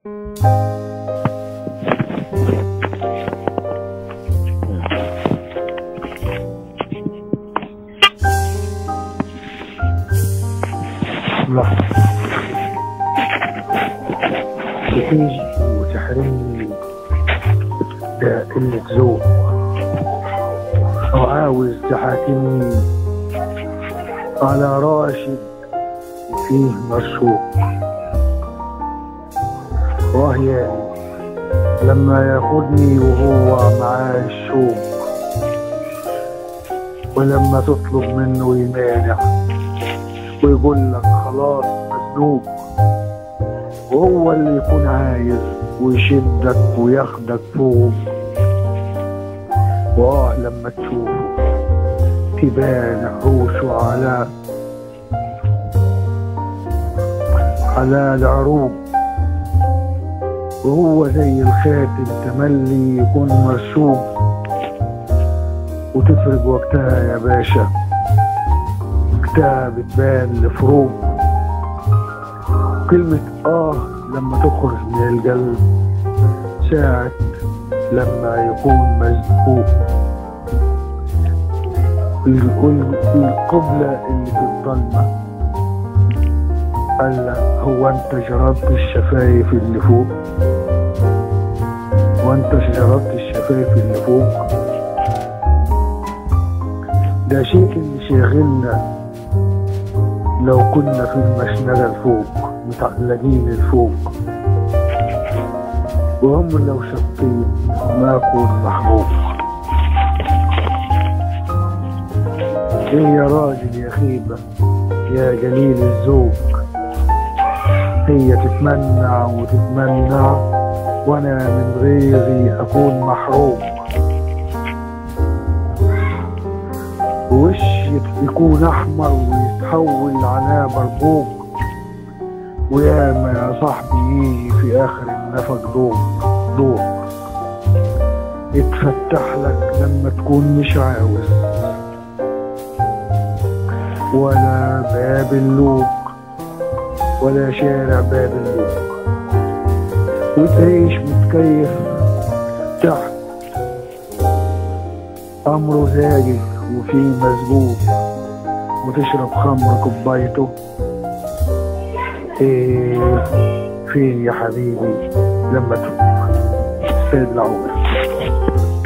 لحظة بتيجي وتحرمني ده قلة ذوق وعاوز تحاكمني على راشد وفيه مرشوق وهي لما ياخدني وهو معاه الشوق ولما تطلب منه يمانع ويقول لك خلاص مزنوق وهو اللي يكون عايز ويشدك وياخدك فوق واه لما تشوفه تبان عروشه على على العروق وهو زي الخاتم تملي يكون مرسوم وتفرق وقتها يا باشا وقتها بتبان الفروق كلمة آه لما تخرج من القلب ساعة لما يكون مزقوق القبلة اللي في الظلمة قال هو انت جربت الشفايف اللي فوق وانت جربت الشفايف اللي فوق ده شيء اللي شاغلنا لو كنا في المشنقة الفوق متعلقين الفوق وهم لو شطين ما أكون محبوب ايه يا راجل يا خيبة يا جليل الذوق هي تتمنع وتتمنع وانا من غيري اكون محروم وشي يكون احمر ويتحول على برقوق وياما يا صاحبي يجي في اخر النفق ضوء ضوء يتفتح لك لما تكون مش عاوز ولا باب اللوق ولا شارع باب اللوق وتعيش متكيف تحت أمره زايد وفيه مزبوط وتشرب خمر كوبايته ايه فين يا حبيبي لما تروح سيد العمر